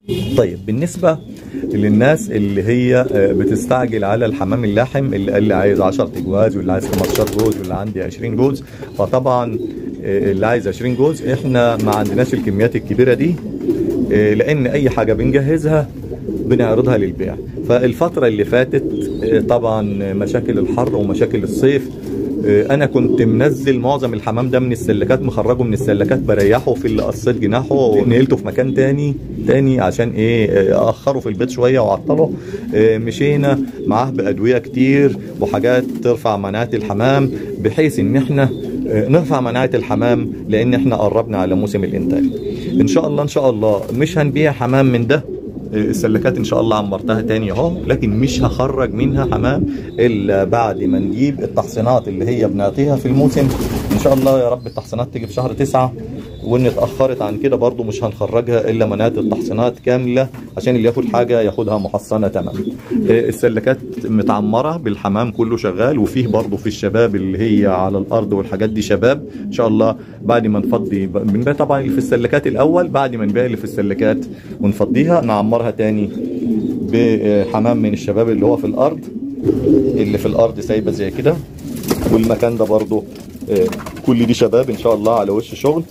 طيب بالنسبة للناس اللي هي آه، بتستعجل على الحمام اللاحم اللي قال لي عايز 10 جواز واللي عايز 15 جوز واللي عندي 20 جوز فطبعا آه، اللي عايز 20 جوز احنا ما عندناش الكميات الكبيرة دي آه، لان اي حاجة بنجهزها بنعرضها للبيع فالفترة اللي فاتت آه، طبعا مشاكل الحر ومشاكل الصيف آه، انا كنت منزل معظم الحمام ده من السلكات مخرجه من السلكات بريحه في اللي قصيت جناحه ونقلته في مكان تاني تاني عشان ايه آه، اخره في البيت شويه واعطله آه، مشينا معاه بادويه كتير وحاجات ترفع مناعه الحمام بحيث ان احنا آه، نرفع مناعه الحمام لان احنا قربنا على موسم الانتاج ان شاء الله ان شاء الله مش هنبيع حمام من ده السلكات ان شاء الله عمرتها تاني اهو لكن مش هخرج منها حمام الا بعد ما نجيب التحصينات اللي هي بنعطيها في الموسم ان شاء الله يا رب التحصينات تيجي في شهر تسعة وان اتاخرت عن كده برضو مش هنخرجها الا منات التحصينات كامله عشان اللي ياخد حاجه ياخدها محصنه تمام آه، السلكات متعمره بالحمام كله شغال وفيه برضو في الشباب اللي هي على الارض والحاجات دي شباب ان شاء الله بعد ما نفضي بنبيع طبعا اللي في السلكات الاول بعد ما نبيع اللي في السلكات ونفضيها نعمرها تاني بحمام من الشباب اللي هو في الارض اللي في الارض سايبه زي كده والمكان ده برضو آه، كل دي شباب ان شاء الله على وش شغل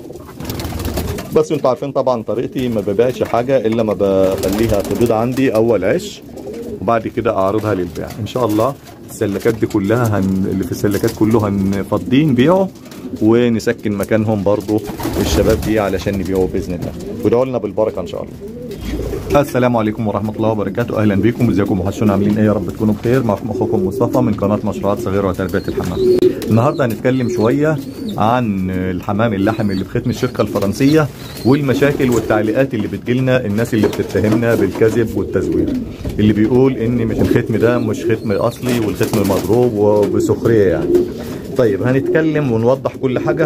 بس انتوا عارفين طبعا طريقتي ما ببيعش حاجه الا ما بخليها تبيض عندي اول عش وبعد كده اعرضها للبيع ان شاء الله السلكات دي كلها هن... اللي في السلكات كله هنفضيه نبيعه ونسكن مكانهم برضو الشباب دي علشان نبيعه باذن الله ودعوا لنا بالبركه ان شاء الله السلام عليكم ورحمة الله وبركاته أهلا بكم ازيكم وحشونا عاملين ايه يا رب تكونوا بخير معكم أخوكم مصطفى من قناة مشروعات صغيرة وتربية الحمام النهاردة هنتكلم شوية عن الحمام اللحم اللي بختم الشركة الفرنسية والمشاكل والتعليقات اللي بتجيلنا الناس اللي بتتهمنا بالكذب والتزوير اللي بيقول ان مش الختم ده مش ختم اصلي والختم مضروب وبسخرية يعني طيب هنتكلم ونوضح كل حاجة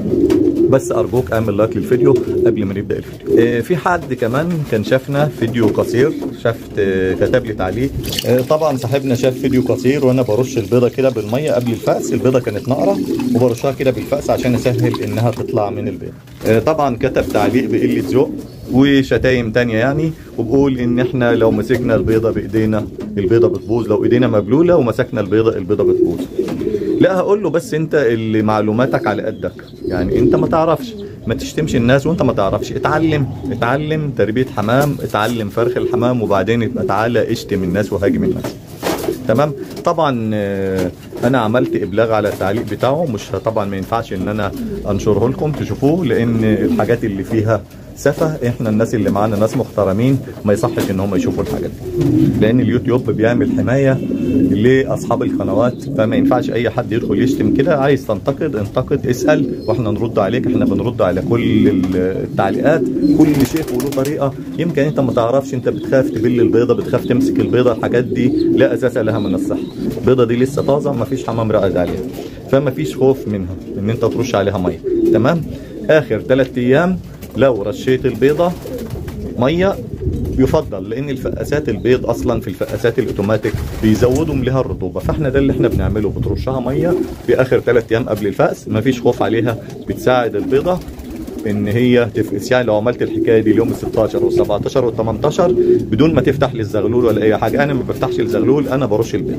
بس ارجوك اعمل لايك للفيديو قبل ما نبدا الفيديو آه، في حد كمان كان شافنا فيديو قصير شاف آه، كتب لي تعليق آه، طبعا صاحبنا شاف فيديو قصير وانا برش البيضه كده بالميه قبل الفأس البيضه كانت نقره وبرشها كده بالفأس عشان اسهل انها تطلع من البيض آه، طبعا كتب تعليق بقله ذوق وشتايم تانية يعني وبقول ان احنا لو مسكنا البيضه بايدينا البيضه بتبوظ لو ايدينا مبلوله ومسكنا البيضه البيضه بتبوظ لا هقول له بس انت اللي معلوماتك على قدك يعني انت ما تعرفش ما تشتمش الناس وانت ما تعرفش اتعلم اتعلم تربيه حمام اتعلم فرخ الحمام وبعدين يبقى تعالى اشتم الناس وهاجم الناس تمام طبعا آه، انا عملت ابلاغ على التعليق بتاعه مش طبعا ما ينفعش ان انا انشره لكم تشوفوه لان الحاجات اللي فيها سفه احنا الناس اللي معانا ناس محترمين ما يصحش ان هم يشوفوا الحاجات دي لان اليوتيوب بيعمل حمايه لاصحاب القنوات فما ينفعش اي حد يدخل يشتم كده عايز تنتقد انتقد اسال واحنا نرد عليك احنا بنرد على كل التعليقات كل شيء وله طريقه يمكن انت ما تعرفش انت بتخاف تبل البيضه بتخاف تمسك البيضه الحاجات دي لا اساس لها من الصحه البيضه دي لسه طازه ما فيش حمام رقد عليها فما فيش خوف منها ان انت ترش عليها ميه تمام اخر ثلاث ايام لو رشيت البيضه ميه يفضل لان الفقاسات البيض اصلا في الفقاسات الاوتوماتيك بيزودوا لها الرطوبه فاحنا ده اللي احنا بنعمله بترشها ميه في اخر ثلاث ايام قبل الفأس مفيش خوف عليها بتساعد البيضه ان هي تفقس يعني لو عملت الحكايه دي اليوم ال 16 وال 17 وال 18 بدون ما تفتح للزغلول ولا اي حاجه انا ما بفتحش الزغلول انا برش البيض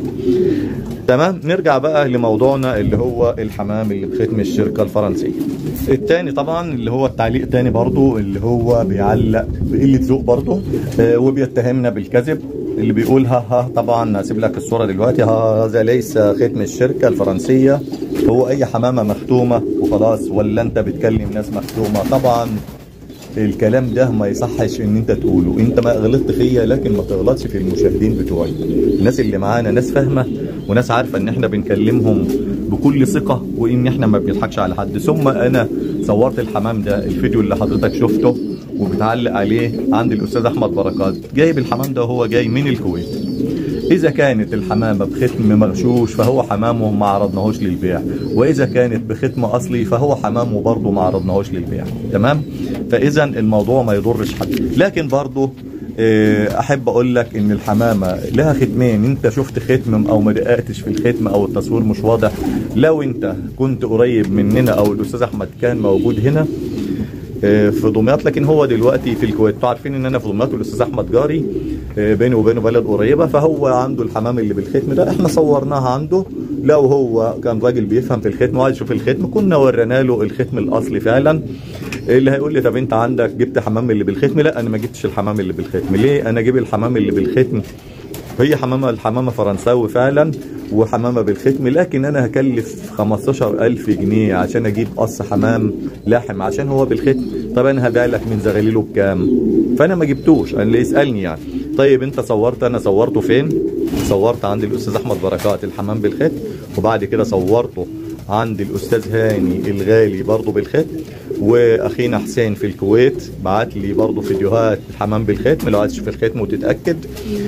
تمام نرجع بقى لموضوعنا اللي هو الحمام اللي بختم الشركه الفرنسيه التاني طبعا اللي هو التعليق التاني برضو اللي هو بيعلق بقله ذوق برضو آه وبيتهمنا بالكذب اللي بيقول ها ها طبعا هسيب لك الصوره دلوقتي هذا ليس ختم الشركه الفرنسيه هو اي حمامه مختومه وخلاص ولا انت بتكلم ناس مختومه طبعا الكلام ده ما يصحش ان انت تقوله انت ما غلطت فيا لكن ما تغلطش في المشاهدين بتوعي الناس اللي معانا ناس فاهمه وناس عارفه ان احنا بنكلمهم بكل ثقه وان احنا ما بنضحكش على حد ثم انا صورت الحمام ده الفيديو اللي حضرتك شفته وبتعلق عليه عند الاستاذ احمد بركات جايب الحمام ده وهو جاي من الكويت إذا كانت الحمامة بختم مغشوش فهو حمامه ما عرضناهوش للبيع وإذا كانت بختم أصلي فهو حمامه برضه ما عرضناهوش للبيع تمام فإذا الموضوع ما يضرش حد لكن برضه آه، احب اقول لك ان الحمامه لها ختمين انت شفت ختم او ما دققتش في الختم او التصوير مش واضح لو انت كنت قريب مننا او الاستاذ احمد كان موجود هنا آه، في دمياط لكن هو دلوقتي في الكويت انتوا عارفين ان انا في دمياط والاستاذ احمد جاري آه، بيني وبينه بلد قريبه فهو عنده الحمام اللي بالختم ده احنا صورناها عنده لو هو كان راجل بيفهم في الختم وعايز يشوف الختم كنا ورينا له الختم الاصلي فعلا اللي هيقول لي طب انت عندك جبت حمام اللي بالختم لا انا ما جبتش الحمام اللي بالختم ليه انا اجيب الحمام اللي بالختم هي حمامه الحمامه فرنساوي فعلا وحمامه بالختم لكن انا هكلف 15000 جنيه عشان اجيب قص حمام لاحم عشان هو بالختم طب انا هبيع لك من زغاليله بكام فانا ما جبتوش انا اللي يسالني يعني طيب انت صورت انا صورته فين صورت عند الاستاذ احمد بركات الحمام بالختم وبعد كده صورته عند الاستاذ هاني الغالي برضه بالختم واخينا حسين في الكويت بعت لي برضه فيديوهات الحمام بالختم لو عايز تشوف الختم وتتاكد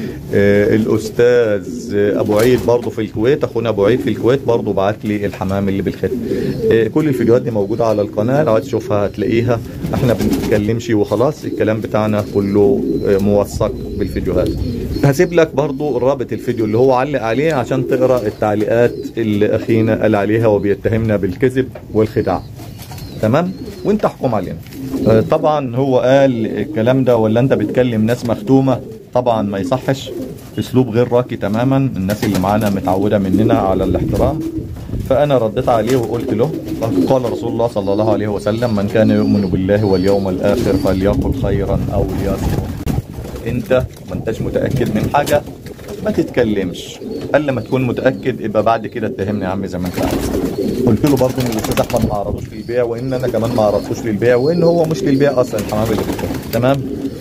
آه الاستاذ ابو عيد برضه في الكويت اخونا ابو عيد في الكويت برضه بعت لي الحمام اللي بالختم آه كل الفيديوهات دي موجوده على القناه لو عايز تشوفها هتلاقيها احنا بنتكلمش وخلاص الكلام بتاعنا كله آه موثق بالفيديوهات هسيب لك برضو رابط الفيديو اللي هو علق عليه عشان تقرا التعليقات اللي اخينا قال عليها وبيتهمنا بالكذب والخداع تمام وانت احكم علينا آه، طبعا هو قال الكلام ده ولا انت بتكلم ناس مختومه طبعا ما يصحش اسلوب غير راقي تماما الناس اللي معانا متعوده مننا على الاحترام فانا رديت عليه وقلت له قال رسول الله صلى الله عليه وسلم من كان يؤمن بالله واليوم الاخر فليقل خيرا او ليصمت انت ما انتش متاكد من حاجه ما تتكلمش الا ما تكون متاكد يبقى بعد كده اتهمني يا عم زي ما انت عايز قلت له برضه ان الاستاذ احمد ما عرضوش للبيع وان انا كمان ما عرضتوش للبيع وان هو مش للبيع اصلا الحمام اللي في الكتاب. تمام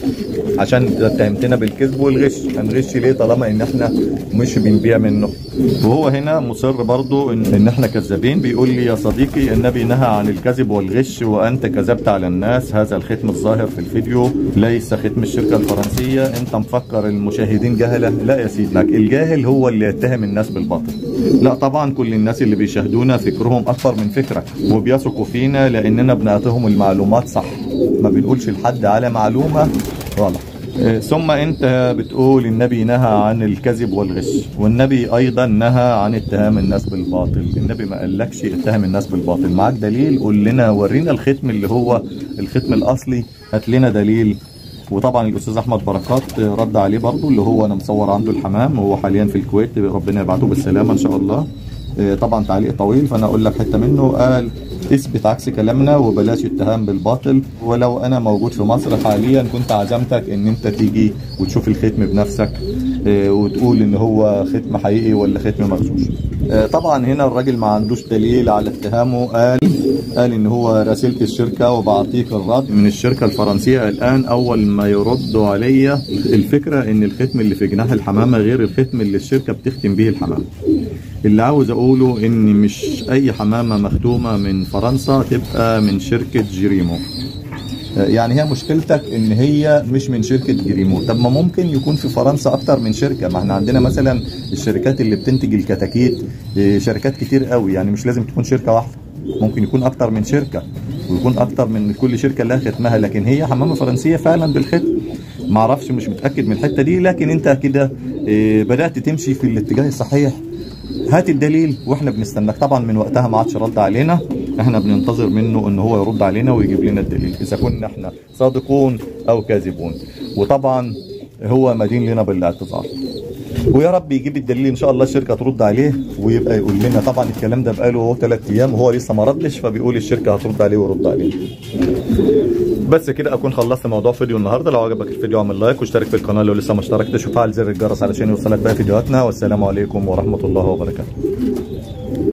عشان اتهمتنا بالكذب والغش هنغش ليه طالما ان احنا مش بنبيع منه وهو هنا مصر برضو ان, إن احنا كذابين بيقول لي يا صديقي النبي نهى عن الكذب والغش وانت كذبت على الناس هذا الختم الظاهر في الفيديو ليس ختم الشركة الفرنسية انت مفكر المشاهدين جهلة لا يا سيدي لك الجاهل هو اللي يتهم الناس بالباطل لا طبعا كل الناس اللي بيشاهدونا فكرهم اكبر من فكرك وبيثقوا فينا لاننا بنعطيهم المعلومات صح ما بنقولش لحد على معلومة غلط آه، ثم انت بتقول النبي نهى عن الكذب والغش والنبي ايضا نهى عن اتهام الناس بالباطل النبي ما قالكش اتهم الناس بالباطل معاك دليل قول لنا ورينا الختم اللي هو الختم الاصلي هات لنا دليل وطبعا الاستاذ احمد بركات رد عليه برضه اللي هو انا مصور عنده الحمام وهو حاليا في الكويت ربنا يبعته بالسلامه ان شاء الله آه، طبعا تعليق طويل فانا اقول لك حته منه قال اثبت عكس كلامنا وبلاش اتهام بالباطل ولو انا موجود في مصر حاليا كنت عزمتك ان انت تيجي وتشوف الختم بنفسك آه، وتقول ان هو ختم حقيقي ولا ختم مغشوش آه، طبعا هنا الراجل ما عندوش دليل على اتهامه قال قال ان هو راسلت الشركه وبعطيك الرد من الشركه الفرنسيه الان اول ما يردوا عليا الفكره ان الختم اللي في جناح الحمامه غير الختم اللي الشركه بتختم بيه الحمام اللي عاوز اقوله ان مش اي حمامه مختومه من فرنسا تبقى من شركه جريمو يعني هي مشكلتك ان هي مش من شركه جريمو طب ما ممكن يكون في فرنسا اكتر من شركه ما احنا عندنا مثلا الشركات اللي بتنتج الكتاكيت إيه، شركات كتير قوي يعني مش لازم تكون شركه واحده ممكن يكون اكتر من شركه ويكون اكتر من كل شركه لها ختمها لكن هي حمامه فرنسيه فعلا بالختم ما اعرفش مش متاكد من الحته دي لكن انت كده إيه، بدات تمشي في الاتجاه الصحيح هات الدليل واحنا بنستناك طبعا من وقتها ما عادش رد علينا احنا بننتظر منه ان هو يرد علينا ويجيب لنا الدليل اذا كنا احنا صادقون او كاذبون وطبعا هو مدين لنا بالاعتذار ويا رب يجيب الدليل ان شاء الله الشركه ترد عليه ويبقى يقول لنا طبعا الكلام ده بقاله ثلاث ايام وهو لسه ما ردش فبيقول الشركه هترد عليه ويرد عليه بس كده اكون خلصت موضوع فيديو النهارده لو عجبك الفيديو اعمل لايك واشترك في القناه لو لسه ما اشتركتش وفعل زر الجرس علشان يوصلك باقي فيديوهاتنا والسلام عليكم ورحمه الله وبركاته